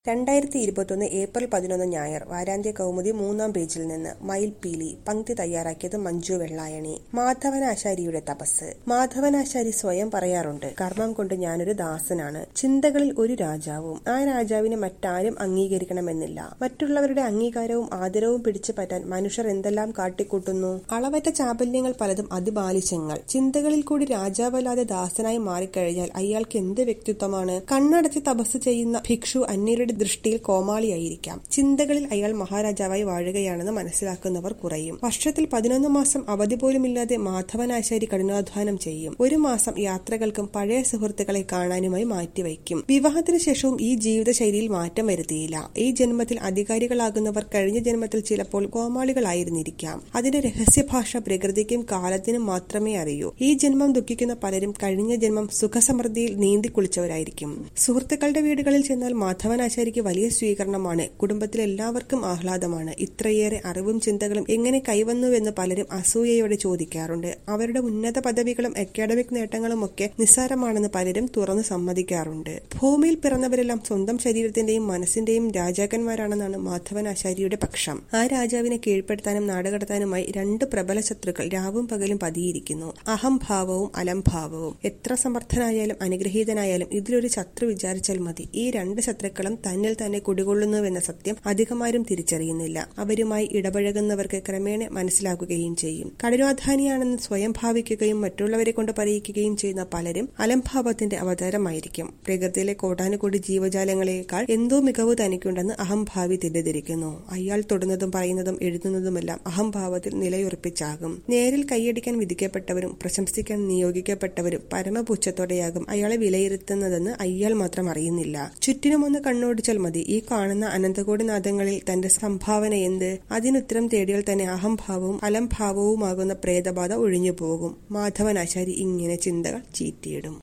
രണ്ടായിരത്തി ഇരുപത്തൊന്ന് ഏപ്രിൽ പതിനൊന്ന് ഞായർ വാരാന്ത്യ കൗമുദി മൂന്നാം പേജിൽ നിന്ന് മയിൽപീലി പങ്ക്തി തയ്യാറാക്കിയത് മഞ്ജു വെള്ളായണി മാധവനാശാരിയുടെ തപസ് മാധവനാശാരി സ്വയം പറയാറുണ്ട് കർമ്മം കൊണ്ട് ഞാനൊരു ദാസനാണ് ചിന്തകളിൽ ഒരു രാജാവും ആ രാജാവിനെ മറ്റാരും അംഗീകരിക്കണമെന്നില്ല മറ്റുള്ളവരുടെ അംഗീകാരവും ആദരവും പിടിച്ചു പറ്റാൻ മനുഷ്യർ എന്തെല്ലാം കാട്ടിക്കൂട്ടുന്നു അളവറ്റ ചാബല്യങ്ങൾ പലതും അതിബാലിശങ്ങൾ ചിന്തകളിൽ കൂടി രാജാവല്ലാതെ ദാസനായി മാറിക്കഴിഞ്ഞാൽ അയാൾക്ക് എന്ത് വ്യക്തിത്വമാണ് കണ്ണടച്ച് തപസ് ചെയ്യുന്ന ഭിക്ഷു അന്യരുടെ ദൃഷ്ടിയിൽ കോമാളിയായിരിക്കാം ചിന്തകളിൽ അയാൾ മഹാരാജാവായി വാഴുകയാണെന്ന് മനസ്സിലാക്കുന്നവർ കുറയും വർഷത്തിൽ പതിനൊന്ന് മാസം അവധി പോലുമില്ലാതെ മാധവനാശാരി കഠിനാധ്വാനം ചെയ്യും ഒരു മാസം യാത്രകൾക്കും പഴയ സുഹൃത്തുക്കളെ കാണാനുമായി മാറ്റിവയ്ക്കും വിവാഹത്തിന് ശേഷവും ഈ ജീവിതശൈലിയിൽ മാറ്റം വരുത്തിയില്ല ഈ ജന്മത്തിൽ അധികാരികളാകുന്നവർ കഴിഞ്ഞ ജന്മത്തിൽ ചിലപ്പോൾ കോമാളികളായിരുന്നിരിക്കാം അതിന്റെ രഹസ്യഭാഷ പ്രകൃതിക്കും കാലത്തിനും മാത്രമേ അറിയൂ ഈ ജന്മം ദുഃഖിക്കുന്ന പലരും കഴിഞ്ഞ ജന്മം സുഖസമൃദ്ധിയിൽ നീന്തി കുളിച്ചവരായിരിക്കും സുഹൃത്തുക്കളുടെ വീടുകളിൽ ചെന്നാൽ മാധവനാശാരിക്ക് വലിയ സ്വീകരണമാണ് കുടുംബത്തിൽ എല്ലാവർക്കും ആഹ്ലാദമാണ് ഇത്രയേറെ അറിവും ചിന്തകളും എങ്ങനെ കൈവന്നുവെന്ന് പലരും അസൂയയോടെ ചോദിക്കാറുണ്ട് അവരുടെ ഉന്നത പദവികളും അക്കാഡമിക് നേട്ടങ്ങളും ഒക്കെ നിസ്സാരമാണെന്ന് പലരും തുറന്നു സമ്മതിക്കാറുണ്ട് ഭൂമിയിൽ പിറന്നവരെല്ലാം സ്വന്തം ശരീരത്തിന്റെയും മനസ്സിന്റെയും രാജാക്കന്മാരാണെന്നാണ് മാധവനാശാരിയുടെ പക്ഷം ആ രാജാവിനെ കീഴ്പ്പെടുത്താനും നാടുകടത്താനുമായി രണ്ട് പ്രബല ശത്രുക്കൾ രാവും പകലും പതിയിരിക്കുന്നു അഹംഭാവവും അലംഭാവവും എത്ര സമർത്ഥനായാലും അനുഗ്രഹീതനായാലും ഇതിലൊരു ശത്രു വിചാരിച്ചാൽ മതി ഈ രണ്ട് ശത്രുക്കളും തന്നിൽ തന്നെ കുടികൊള്ളുന്നുവെന്ന സത്യം അധികമാരും തിരിച്ചറിയുന്നില്ല അവരുമായി ഇടപഴകുന്നവർക്ക് ക്രമേണ മനസ്സിലാക്കുകയും ചെയ്യും കഠിനാധാനിയാണെന്ന് സ്വയം ഭാവിക്കുകയും മറ്റുള്ളവരെ കൊണ്ട് പറയിക്കുകയും ചെയ്യുന്ന പലരും അലംഭാവത്തിന്റെ അവതാരമായിരിക്കും പ്രകൃതിയിലെ കോടാനുകൂടി ജീവജാലങ്ങളെക്കാൾ എന്തോ മികവ് തനിക്കുണ്ടെന്ന് അഹംഭാവി തെറ്റിദ്ധരിക്കുന്നു അയാൾ തൊടുന്നതും പറയുന്നതും എഴുതുന്നതുമെല്ലാം അഹംഭാവത്തിൽ നിലയുറപ്പിച്ചാകും നേരിൽ കൈയടിക്കാൻ വിധിക്കപ്പെട്ടവരും പ്രശംസിക്കാൻ നിയോഗിക്കപ്പെട്ടവരും പരമപുച്ഛത്തോടെയാകും അയാളെ വിലയിരുത്തുന്നതെന്ന് അയാൾ മാത്രം അറിയുന്നില്ല ചുറ്റിനുമൊന്ന് കണ്ണോടിച്ചാൽ മതി ഈ കാണുന്ന അനന്തകോടി നാദങ്ങളിൽ തന്റെ സംഭാവന എന്ത് അതിനുത്തരം തേടിയാൽ തന്നെ അഹംഭാവവും അലംഭാവവുമാകുന്ന പ്രേതബാധ ഒഴിഞ്ഞു പോകും മാധവനാശാരി ഇങ്ങനെ ചിന്തകൾ ചീറ്റിയിടും